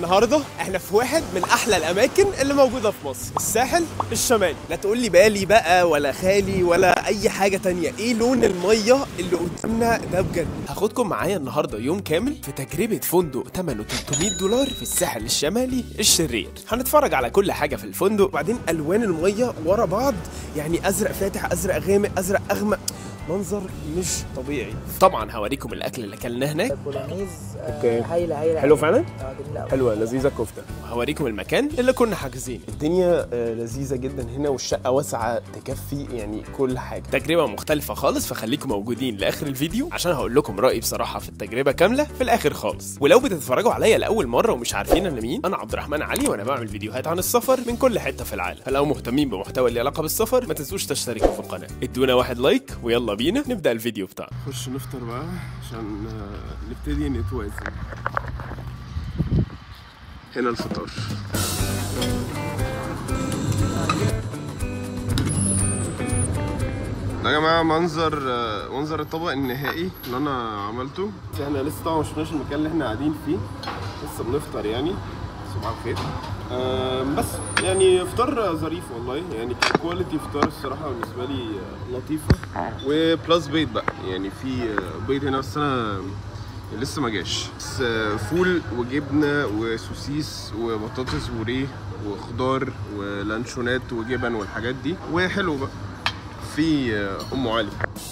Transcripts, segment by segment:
النهارده احنا في واحد من احلى الاماكن اللي موجوده في مصر الساحل الشمالي لا تقول لي بالي بقى ولا خالي ولا اي حاجه تانية ايه لون الميه اللي قدامنا ده بجد هاخدكم معايا النهارده يوم كامل في تجربه فندق ثمنه 300 دولار في الساحل الشمالي الشرير هنتفرج على كل حاجه في الفندق وبعدين الوان الميه ورا بعض يعني ازرق فاتح ازرق غامق ازرق اغمق منظر مش طبيعي طبعا هوريكم الاكل اللي اكلناه هناك بولونيز آه، أوكي. هايله هايله حلو فعلا؟ اه جميله قوي حلوه لذيذه كفته وهوريكم المكان اللي كنا حاجزين الدنيا آه، لذيذه جدا هنا والشقه واسعه تكفي يعني كل حاجه تجربه مختلفه خالص فخليكم موجودين لاخر الفيديو عشان هقول لكم رايي بصراحه في التجربه كامله في الاخر خالص ولو بتتفرجوا عليا لاول مره ومش عارفين انا مين انا عبد الرحمن علي وانا بعمل فيديوهات عن السفر من كل حته في العالم فلو مهتمين بمحتوى اللي علاقه بالسفر ما تنسوش تشتركوا في القناه ادونا واحد لايك ويلا بينا نبدا الفيديو بتاعنا نخش نفطر بقى عشان آه، نبتدي نتوازن هنا الفطار ده يا جماعه منظر آه، منظر الطبق النهائي اللي انا عملته احنا لسه طبعا ما شفناش المكان اللي احنا قاعدين فيه لسه بنفطر يعني صباح الخير آم، بس يعني فطار ظريف والله يعني كواليتي فطار الصراحه بالنسبه لي آه، لطيفه وبلس بيض بقى يعني في آه، بيض هنا بس انا لسه ما جاش بس آه، فول وجبنه وسوسيس وبطاطس بوريه وخضار ولانشونات وجبن والحاجات دي وحلو بقى في آه، ام علي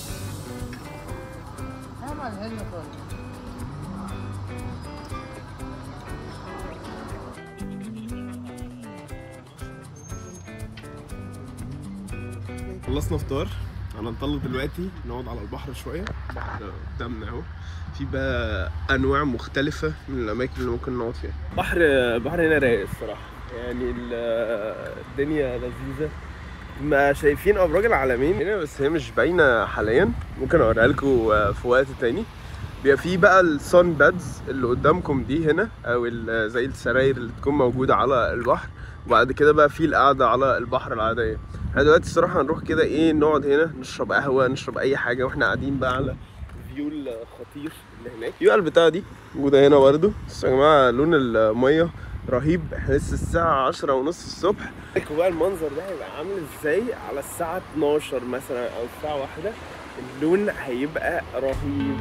خلصنا فطار هننطلق دلوقتي نقعد على البحر شويه البحر قدامنا اهو في بقى انواع مختلفه من الاماكن اللي ممكن نقعد فيها بحر بحر هنا رايق الصراحه يعني ال- الدنيا لذيذه ما شايفين ابراج العالمين هنا بس هي مش باينه حاليا ممكن اوريها لكم في وقت تاني بيبقى في بقى السون بادز اللي قدامكم دي هنا او ال- زي السراير اللي تكون موجوده على البحر وبعد كده بقى في القعده على البحر العاديه احنا دلوقتي الصراحه هنروح كده ايه نقعد هنا نشرب قهوه نشرب اي حاجه واحنا قاعدين بقى على الفيو الخطير اللي هناك الفيو البتاع دي موجوده هنا برده بس يا جماعه لون الميه رهيب احنا لسه الساعه عشرة ونص الصبح لكم بقى المنظر ده هيبقى عامل ازاي على الساعة 12 مثلا او الساعة واحدة اللون هيبقى رهيب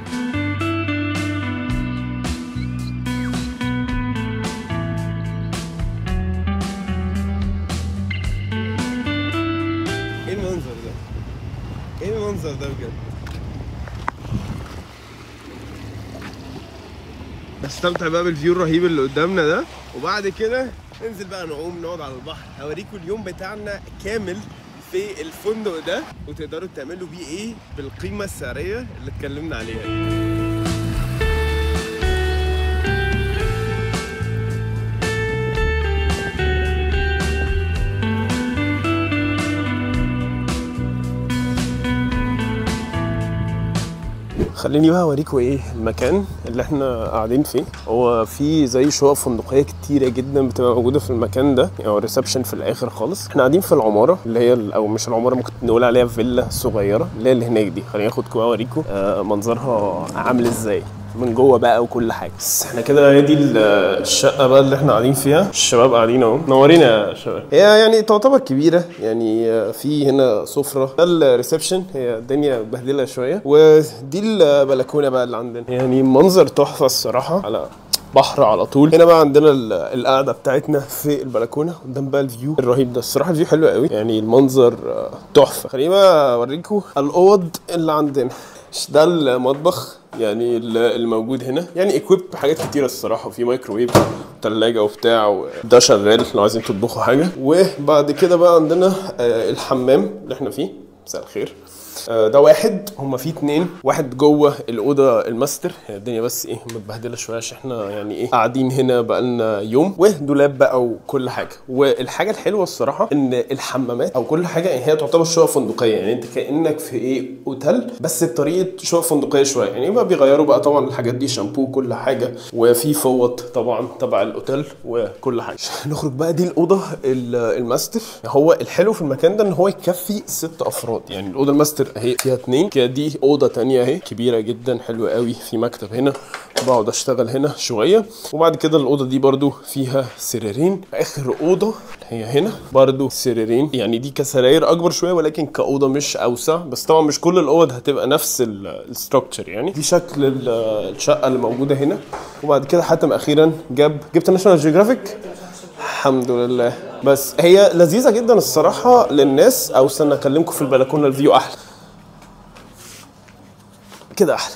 ايه المنظر ده؟ ايه المنظر ده بجد؟ نستمتع بقى بالفيو الرهيب اللي قدامنا ده وبعد كده ننزل بقى نقوم نقعد على البحر هوريكم اليوم بتاعنا كامل في الفندق ده وتقدروا تعملوا بيه ايه بالقيمه السعريه اللي اتكلمنا عليها دي. خليني بقى اوريكم ايه المكان اللي احنا قاعدين فيه هو في زي شقق فندقيه كتيره جدا بتبقى موجوده في المكان ده يعني ريسبشن في الاخر خالص احنا قاعدين في العماره اللي هي ال- او مش العماره ممكن نقول عليها فيلا صغيره اللي هي اللي هناك دي خليني اخدكم اوريكم آه منظرها عامل ازاي من جوه بقى وكل حاجه بس احنا كده هي دي ال- الشقه بقى اللي احنا قاعدين فيها الشباب قاعدين اهو نورينا يا شباب هي يعني تعتبر كبيره يعني آه، في هنا سفره ده الريسبشن هي الدنيا مبهدله شويه ودي البلكونه بقى اللي عندنا يعني منظر تحفه الصراحه على بحر على طول هنا بقى عندنا ال- القعده بتاعتنا في البلكونه قدام بقى الفيو الرهيب ده الصراحه الفيو حلو قوي يعني المنظر آه، تحفه خليني بقى اوريكم الاوض اللي عندنا ده المطبخ يعني ال- الموجود هنا يعني اكويب حاجات كتيره الصراحه وفي مايكروويف وثلاجه وبتاع وده شغال لو عايزين تطبخوا حاجه وبعد كده بقى عندنا آه، الحمام اللي احنا فيه مساء الخير آه، ده واحد هما فيه اتنين واحد جوه الاوضه الماستر هي الدنيا بس ايه متبهدله شويه عشان احنا يعني ايه قاعدين هنا بقالنا يوم ودولاب بقى وكل حاجه والحاجه الحلوه الصراحه ان الحمامات او كل حاجه هي تعتبر شقق فندقيه يعني انت كانك في ايه اوتيل بس بطريقه شقق فندقيه شويه يعني بقى بيغيروا بقى طبعا الحاجات دي شامبو كل حاجه وفي فوط طبعا تبع الاوتيل وكل حاجه نخرج بقى دي الاوضه ال- الماستر هو الحلو في المكان ده ان هو يكفي ست افراد يعني الاوضه الماستر اهي فيها اتنين كده دي اوضه تانية اهي كبيره جدا حلوه قوي في مكتب هنا بقعد اشتغل هنا شويه وبعد كده الاوضه دي برضو فيها سريرين اخر اوضه هي هنا برضو سريرين يعني دي كسراير اكبر شويه ولكن كاوضه مش اوسع بس طبعا مش كل الاوض هتبقى نفس الستراكشر يعني دي شكل ال- الشقه اللي موجوده هنا وبعد كده حاتم اخيرا جاب جبت ناشونال جيوغرافيك الحمد لله بس هي لذيذه جدا الصراحه للناس او استنى اكلمكم في البلكونه الفيو احلى كده احلى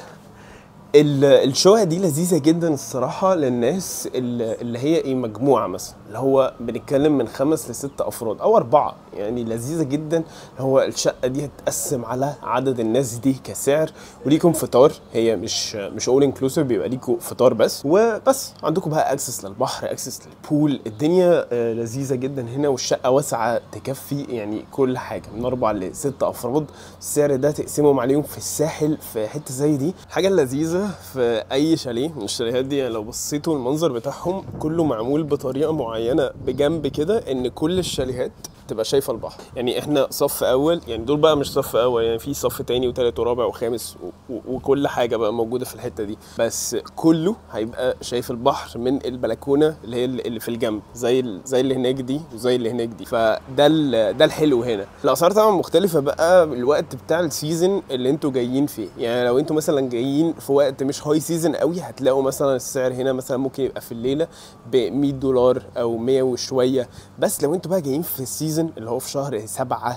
ال- الشقق دي لذيذه جدا الصراحه للناس اللي اللي هي ايه مجموعه مثلا اللي هو بنتكلم من خمس لست افراد او اربعه يعني لذيذه جدا اللي هو الشقه دي هتقسم على عدد الناس دي كسعر وليكم فطار هي مش مش اول انكلوسيف بيبقى ليكم فطار بس وبس عندكم بقى اكسس للبحر اكسس للبول الدنيا آه، لذيذه جدا هنا والشقه واسعه تكفي يعني كل حاجه من اربع لست افراد السعر ده تقسمهم عليهم في الساحل في حته زي دي حاجه لذيذه في اي شاليه من الشاليهات دي يعني لو بصيتوا المنظر بتاعهم كله معمول بطريقه معينه بجنب كده ان كل الشاليهات تبقى شايفه البحر يعني احنا صف اول يعني دول بقى مش صف اول يعني في صف تاني وتالت ورابع وخامس و- و- وكل حاجه بقى موجوده في الحته دي بس كله هيبقى شايف البحر من البلكونه اللي هي اللي في الجنب زي ال- زي اللي هناك دي وزي اللي هناك دي فده ال- ده الحلو هنا الاسعار طبعا مختلفه بقى الوقت بتاع السيزون اللي انتوا جايين فيه يعني لو انتوا مثلا جايين في وقت مش هاي سيزون قوي هتلاقوا مثلا السعر هنا مثلا ممكن يبقى في الليله ب 100 دولار او 100 وشويه بس لو انتوا بقى جايين في السيزون اللي هو في شهر 7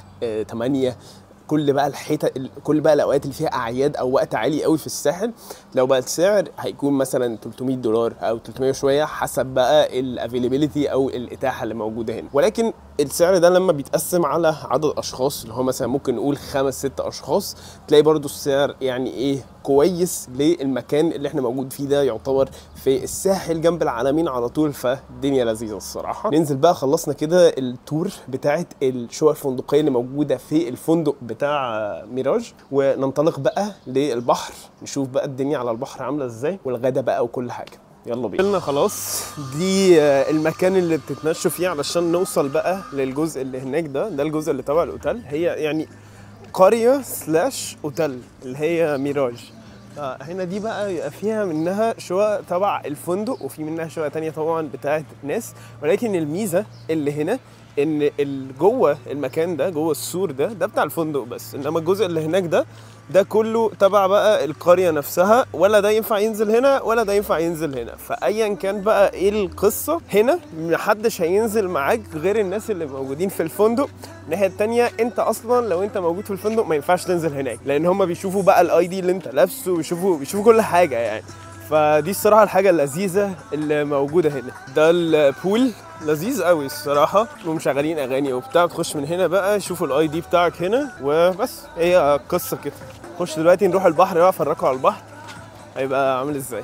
8 كل بقى الحتت كل بقى الاوقات اللي فيها اعياد او وقت عالي قوي في الساحل لو بقى السعر هيكون مثلا 300 دولار او 300 شويه حسب بقى الافيلابيلتي او الاتاحه اللي موجوده هنا ولكن السعر ده لما بيتقسم على عدد اشخاص اللي هو مثلا ممكن نقول خمس ست اشخاص تلاقي برضو السعر يعني ايه كويس للمكان اللي احنا موجود فيه ده يعتبر في الساحل جنب العلمين على طول فالدنيا لذيذه الصراحه ننزل بقى خلصنا كده التور بتاعه الشقق الفندقيه اللي موجوده في الفندق بتاع ميراج وننطلق بقى للبحر نشوف بقى الدنيا على البحر عامله ازاي والغدا بقى وكل حاجه يلا بينا قلنا خلاص دي آه، المكان اللي بتتمشوا فيه علشان نوصل بقى للجزء اللي هناك ده ده الجزء اللي تبع الاوتيل هي يعني قرية سلاش اوتيل اللي هي ميراج آه، هنا دي بقى يبقى فيها منها شقق تبع الفندق وفي منها شقق تانية طبعا بتاعت ناس ولكن الميزة اللي هنا ان ال- جوه المكان ده جوه السور ده ده بتاع الفندق بس انما الجزء اللي هناك ده ده كله تبع بقى القريه نفسها ولا ده ينفع ينزل هنا ولا ده ينفع ينزل هنا فايا كان بقى ايه القصه هنا محدش هينزل معاك غير الناس اللي موجودين في الفندق الناحيه التانية انت اصلا لو انت موجود في الفندق ما ينفعش تنزل هناك لان هم بيشوفوا بقى الاي دي اللي انت لابسه بيشوفوا بيشوفوا كل حاجه يعني فدي الصراحه الحاجه اللذيذه اللي موجوده هنا ده البول لذيذ قوي الصراحه ومشغلين اغاني وبتاع تخش من هنا بقى شوفوا الاي دي بتاعك هنا وبس هي قصه كده خش دلوقتي نروح البحر بقى افرجكم على البحر هيبقى عامل ازاي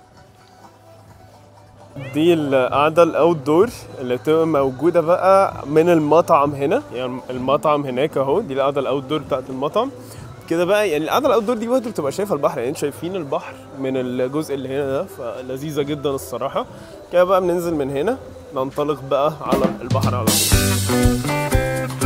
دي القعده الاوت دور اللي بتبقى موجوده بقى من المطعم هنا يعني المطعم هناك اهو دي القعده الاوت دور بتاعت المطعم كده بقى يعني القعده الاوت دور دي برضه بتبقى شايفه البحر يعني انتوا شايفين البحر من الجزء اللي هنا ده فلذيذه جدا الصراحه كده بقى بننزل من هنا ننطلق بقى على البحر على طول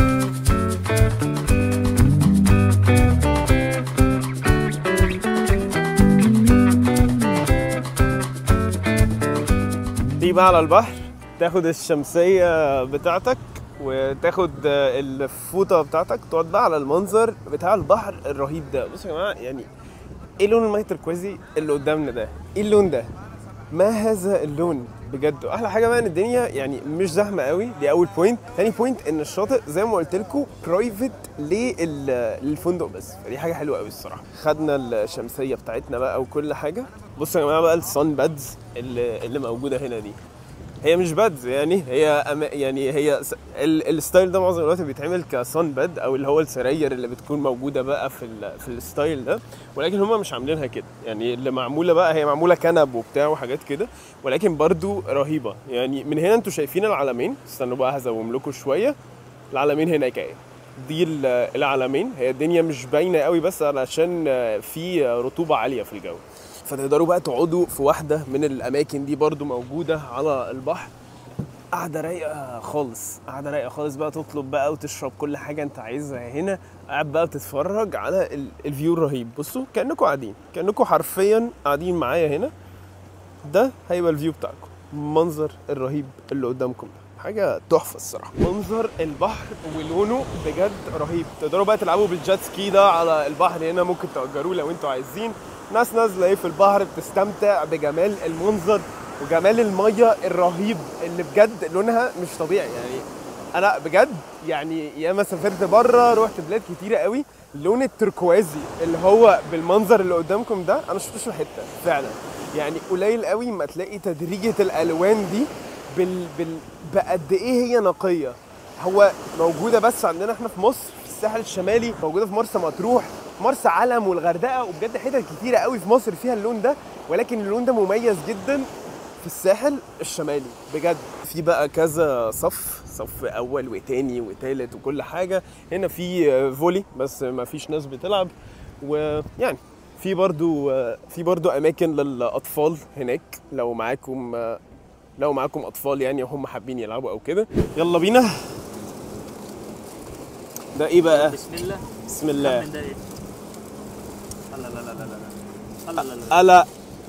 تيجي بقى على البحر تاخد الشمسية بتاعتك وتاخد الفوطة بتاعتك تقعد بقى على المنظر بتاع البحر الرهيب ده بصوا يا جماعة يعني ايه لون المية التركوازي اللي قدامنا ده؟ ايه اللون ده؟ ما هذا اللون بجد احلى حاجه بقى ان الدنيا يعني مش زحمه قوي دي اول بوينت تاني بوينت ان الشاطئ زي ما قلت لكم برايفت للفندق بس فدي حاجه حلوه قوي الصراحه خدنا الشمسيه بتاعتنا بقى وكل حاجه بصوا يا جماعه بقى الصن بادز اللي, اللي موجوده هنا دي هي مش بادز يعني هي أم يعني هي س- ال- الستايل ده معظم الوقت بيتعمل كصن باد او اللي هو السراير اللي بتكون موجوده بقى في ال في الستايل ده ولكن هم مش عاملينها كده يعني اللي معموله بقى هي معموله كنب وبتاع وحاجات كده ولكن برضو رهيبه يعني من هنا انتوا شايفين العلمين استنوا بقى هزوم لكم شويه العلمين هناك اهي دي ال- العلمين هي الدنيا مش باينه قوي بس علشان في رطوبه عاليه في الجو فتقدروا بقى تقعدوا في واحده من الاماكن دي برضو موجوده على البحر قاعدة رايقة خالص قاعدة رايقة خالص بقى تطلب بقى وتشرب كل حاجة انت عايزها هنا قاعد بقى بتتفرج على ال- الفيو الرهيب بصوا كأنكم قاعدين كأنكم حرفيا قاعدين معايا هنا ده هيبقى الفيو بتاعكم المنظر الرهيب اللي قدامكم ده حاجه تحفه الصراحه منظر البحر ولونه بجد رهيب تقدروا بقى تلعبوا بالجات سكي ده على البحر هنا ممكن تأجروه لو انتوا عايزين ناس نازله ايه في البحر بتستمتع بجمال المنظر وجمال الميه الرهيب اللي بجد لونها مش طبيعي يعني انا بجد يعني ياما سافرت بره رحت بلاد كتيره قوي اللون التركوازي اللي هو بالمنظر اللي قدامكم ده انا شفتوش في حته فعلا يعني قليل قوي ما تلاقي تدريجه الالوان دي بال... بال... بقد ايه هي نقيه هو موجوده بس عندنا احنا في مصر في الساحل الشمالي موجوده في مرسى مطروح مرسى علم والغردقه وبجد حتت كتيره قوي في مصر فيها اللون ده ولكن اللون ده مميز جدا في الساحل الشمالي بجد في بقى كذا صف صف اول وتاني وتالت وكل حاجه هنا في آه، فولي بس ما فيش ناس بتلعب ويعني في برضو آه، في برضو اماكن للاطفال هناك لو معاكم آه، لو معاكم اطفال يعني وهم حابين يلعبوا او كده يلا بينا ده ايه بقى بسم الله بسم الله من ده ايه؟ لا لا لا لا لا لا لا لا لا ألا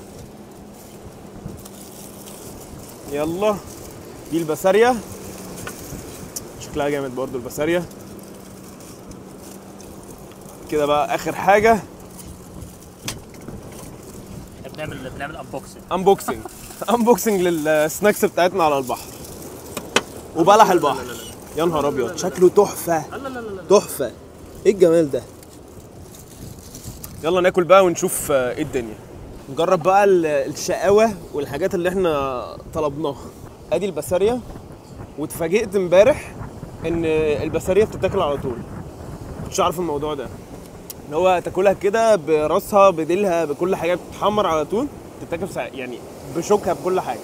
يلا دي البسارية شكلها جامد برضو البسارية كده بقى آخر حاجة احنا بنعمل بنعمل انبوكسنج انبوكسنج انبوكسنج للسناكس بتاعتنا على البحر وبلح البحر يا نهار ابيض شكله تحفه لا لا لا لا تحفه ايه الجمال ده يلا ناكل بقى ونشوف آه، ايه الدنيا نجرب بقى ال- الشقاوه والحاجات اللي احنا طلبناها ادي البسارية واتفاجئت امبارح ان البسارية بتتاكل على طول مش عارف الموضوع ده ان هو تاكلها كده براسها بديلها بكل حاجه بتتحمر على طول تتاكل في ساعة يعني بشوكها بكل حاجه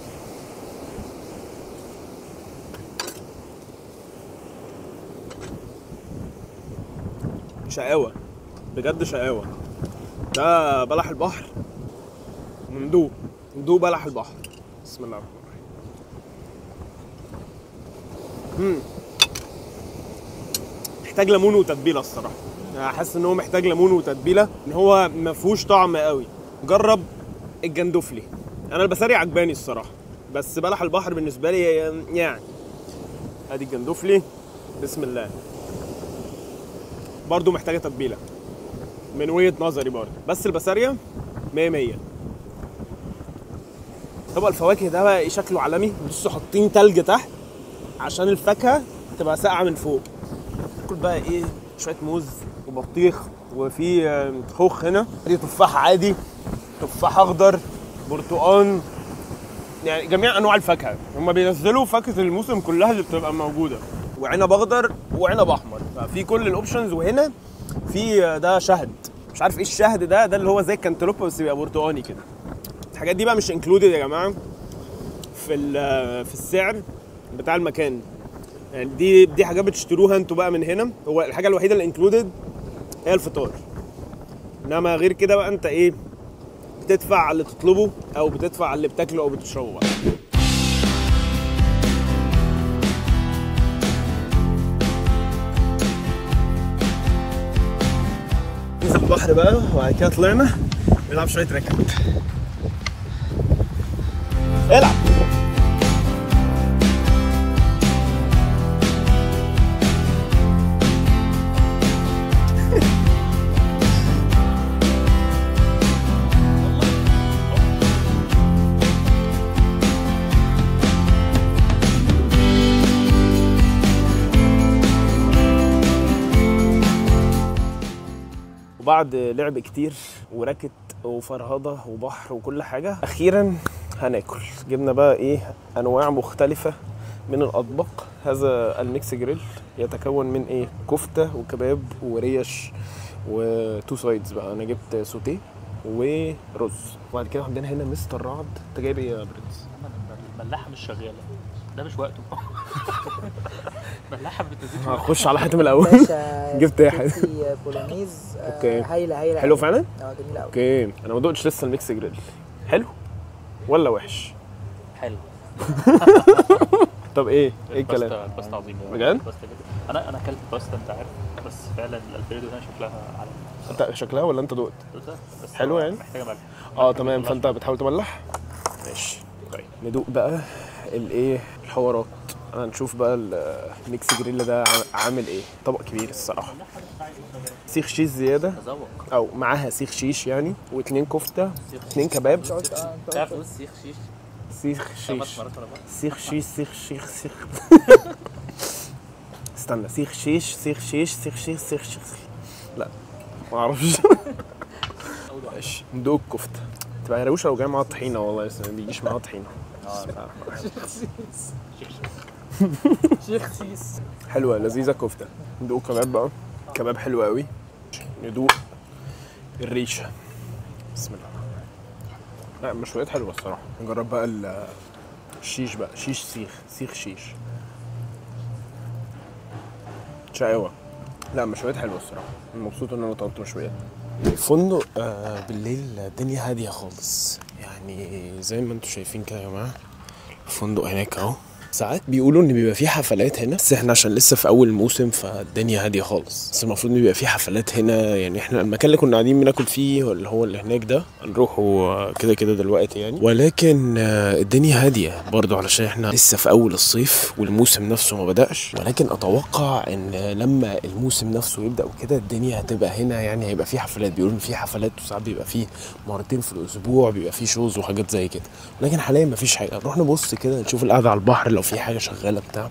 شقاوة بجد شقاوة ده بلح البحر مندوب مندوب بلح البحر بسم الله الرحمن الرحيم مم. محتاج ليمون وتتبيله الصراحه انا حاسس ان هو محتاج ليمون وتتبيله ان هو ما فيهوش طعم قوي جرب الجندفلي انا البساري عجباني الصراحه بس بلح البحر بالنسبه لي يعني ادي الجندفلي بسم الله برضو محتاجه تتبيله من وجهه نظري برضو بس البساريه 100 100 طبق الفواكه ده بقى ايه شكله عالمي بصوا حاطين تلج تحت عشان الفاكهه تبقى ساقعه من فوق ناكل بقى ايه شويه موز وبطيخ وفي آه، خوخ هنا دي تفاح عادي تفاح اخضر برتقان يعني جميع انواع الفاكهه هم بينزلوا فاكهه الموسم كلها اللي بتبقى موجوده وعنب اخضر وعنب احمر ففي كل الاوبشنز وهنا في آه، ده شهد مش عارف ايه الشهد ده ده اللي هو زي الكنتالوب بس بيبقى برتقاني كده الحاجات دي بقى مش انكلودد يا جماعه في ال- في السعر بتاع المكان يعني دي دي حاجات بتشتروها انتوا بقى من هنا هو الحاجه الوحيده اللي انكلودد هي الفطار انما غير كده بقى انت ايه بتدفع على اللي تطلبه او بتدفع على اللي بتاكله او بتشربه بقى ننزل البحر بقى وبعد كده طلعنا نلعب شويه راكت العب وبعد لعب كتير وركت وفرهضة وبحر وكل حاجة أخيرا هناكل جبنا بقى إيه أنواع مختلفة من الأطباق هذا الميكس جريل يتكون من إيه كفتة وكباب وريش وتو سايدز بقى أنا جبت سوتيه ورز وبعد كده عندنا هنا مستر رعد أنت جايب إيه يا برنس؟ الملاحه مش شغاله ده مش وقته ملاحه بتزيد هخش على حاتم الأول باشا جبت ايه حلو؟ سباكيتي بولونيز آه، أوكي. هايله هايله حلو أوي. فعلا؟ اه جميله قوي اوكي انا ما دقتش لسه الميكس جريل حلو ولا وحش حلو طب ايه ايه الكلام الباستا الباستا عظيمه بجد؟ الباستا جدا. انا انا اكلت باستا انت عارف بس فعلا الالفريدو هنا شكلها عالمي انت شكلها ولا انت دقت قلت بس حلو يعني؟ محتاجه ملح اه تمام فانت بتحاول تملح ماشي طيب ندوق بقى الايه الحوارات هنشوف بقى الميكس جريلا ده عا- عامل ايه طبق كبير الصراحه سيخ شيش زياده تذوق او معاها سيخ شيش يعني واتنين كفته اتنين كباب انت قلت اه انت تعرف قلت تقول سيخ شيش سيخ خمس شيش مرات ورا بعض سيخ شيش سيخ شيخ سيخ استنى سيخ شيش سيخ شيش سيخ شيش سيخ شيش لا ما اعرفش ماشي ندوق الكفته تبقى هروشه لو جاي معاها طحينه والله بس ما بيجيش معاها طحينه بسم الله الرحمن الرحيم. شيخ سيس حلوه لذيذه كفته ندوق كباب بقى كباب حلو قوي ندوق الريشه بسم الله لا مشويات حلوه الصراحه نجرب بقى ال- الشيش بقى شيش سيخ سيخ شيش شقاوة لا مشويات حلوه الصراحه مبسوط ان انا طلبت مشويات الفندق آه بالليل الدنيا هاديه خالص يعني زي ما انتم شايفين كده يا جماعه الفندق هناك اهو ساعات بيقولوا ان بيبقى في حفلات هنا بس احنا عشان لسه في اول موسم فالدنيا هاديه خالص بس المفروض ان بيبقى في حفلات هنا يعني احنا المكان اللي كنا قاعدين بناكل فيه اللي هو اللي هناك ده هنروحه آه، كده كده دلوقتي يعني ولكن آه، الدنيا هاديه برضو علشان احنا لسه في اول الصيف والموسم نفسه ما بدأش ولكن اتوقع ان لما الموسم نفسه يبدأ وكده الدنيا هتبقى هنا يعني هيبقى في حفلات بيقولوا ان في حفلات وساعات بيبقى في مرتين في الاسبوع بيبقى في شوز وحاجات زي كده لكن حاليا ما فيش حاجه نروح نبص كده نشوف القعده على البحر لو في حاجه شغاله بتاع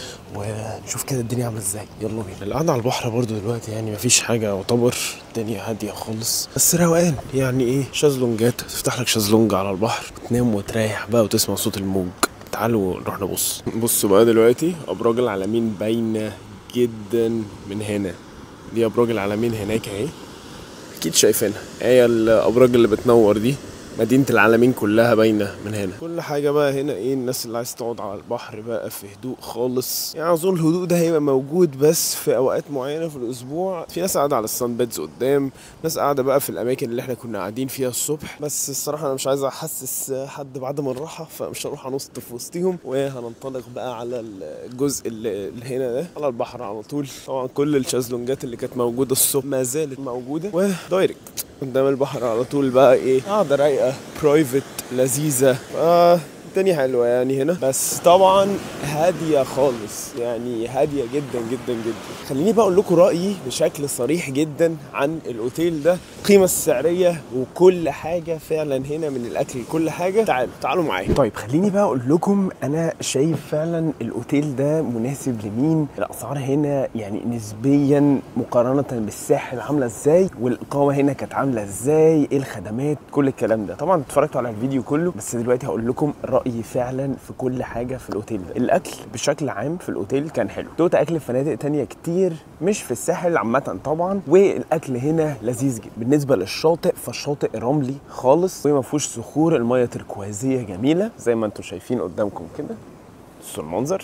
ونشوف كده الدنيا عامله ازاي يلا بينا القعده على البحر برضو دلوقتي يعني مفيش حاجه يعتبر الدنيا هاديه خالص بس روقان يعني ايه شازلونجات تفتح لك شازلونج على البحر وتنام وتريح بقى وتسمع صوت الموج تعالوا نروح نبص بصوا بقى دلوقتي ابراج العلمين باينه جدا من هنا دي ابراج العلمين هناك اهي اكيد شايفينها هي الابراج اللي بتنور دي مدينة العالمين كلها باينة من هنا كل حاجة بقى هنا ايه الناس اللي عايز تقعد على البحر بقى في هدوء خالص يعني اظن الهدوء ده هيبقى موجود بس في اوقات معينة في الاسبوع في ناس قاعدة على السان بيدز قدام ناس قاعدة بقى في الاماكن اللي احنا كنا قاعدين فيها الصبح بس الصراحة انا مش عايز احسس حد بعد ما الراحة فمش هروح انط في وسطهم وهننطلق بقى على الجزء اللي اللي هنا ده على البحر على طول طبعا كل الشازلونجات اللي كانت موجودة الصبح ما زالت موجودة ودايركت قدام البحر على طول بقى ايه قاعدة رايقة برايفت لذيذة آه الدنيا حلوة يعني هنا بس طبعا هادية خالص يعني هادية جدا جدا جدا خليني بقى اقول لكم رأيي بشكل صريح جدا عن الاوتيل ده القيمة السعرية وكل حاجة فعلا هنا من الاكل كل حاجة تعالوا تعالوا معايا طيب خليني بقى اقول لكم انا شايف فعلا الاوتيل ده مناسب لمين الاسعار هنا يعني نسبيا مقارنة بالساحل عاملة ازاي والاقامة هنا كانت عاملة ازاي ايه الخدمات كل الكلام ده طبعا اتفرجتوا على الفيديو كله بس دلوقتي هقول لكم رأيي فعلا في كل حاجة في الاوتيل ده الاكل بشكل عام في الاوتيل كان حلو دوت اكل في فنادق تانية كتير مش في الساحل عامة طبعا والاكل هنا لذيذ جدا بالنسبة للشاطئ فالشاطئ رملي خالص وما فيهوش صخور المية تركوازية جميلة زي ما انتم شايفين قدامكم كده بصوا المنظر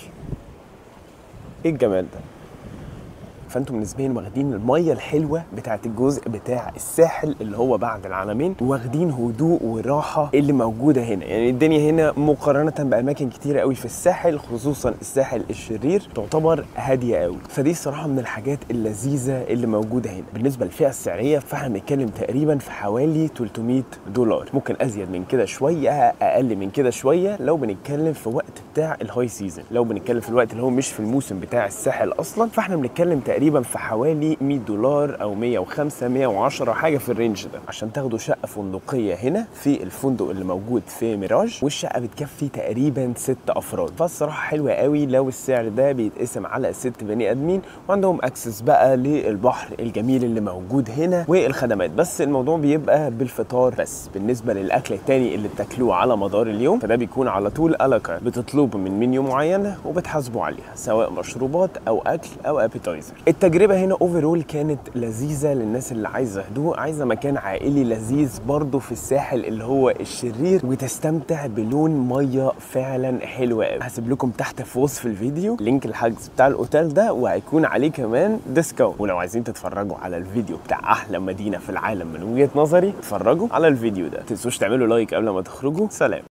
ايه الجمال ده فانتم نسبيا واخدين الميه الحلوه بتاعت الجزء بتاع الساحل اللي هو بعد العلمين واخدين هدوء وراحه اللي موجوده هنا يعني الدنيا هنا مقارنه باماكن كتيره قوي في الساحل خصوصا الساحل الشرير تعتبر هاديه قوي فدي الصراحه من الحاجات اللذيذه اللي موجوده هنا بالنسبه للفئه السعريه فاحنا بنتكلم تقريبا في حوالي 300 دولار ممكن ازيد من كده شويه اقل من كده شويه لو بنتكلم في وقت بتاع الهاي سيزون لو بنتكلم في الوقت اللي هو مش في الموسم بتاع الساحل اصلا فاحنا بنتكلم تقريبا في حوالي 100 دولار او 105 110 حاجه في الرينج ده عشان تاخدوا شقه فندقيه هنا في الفندق اللي موجود في ميراج والشقه بتكفي تقريبا ست افراد فالصراحه حلوه قوي لو السعر ده بيتقسم على ست بني ادمين وعندهم اكسس بقى للبحر الجميل اللي موجود هنا والخدمات بس الموضوع بيبقى بالفطار بس بالنسبه للاكل التاني اللي بتاكلوه على مدار اليوم فده بيكون على طول الاكا بتطلبوا من منيو معينه وبتحاسبوا عليها سواء مشروبات او اكل او ابيتايزر التجربه هنا اوفرول كانت لذيذه للناس اللي عايزه هدوء عايزه مكان عائلي لذيذ برضه في الساحل اللي هو الشرير وتستمتع بلون ميه فعلا حلوه قوي هسيب لكم تحت في وصف الفيديو لينك الحجز بتاع الاوتيل ده وهيكون عليه كمان ديسكاونت ولو عايزين تتفرجوا على الفيديو بتاع احلى مدينه في العالم من وجهه نظري اتفرجوا على الفيديو ده تنسوش تعملوا لايك قبل ما تخرجوا سلام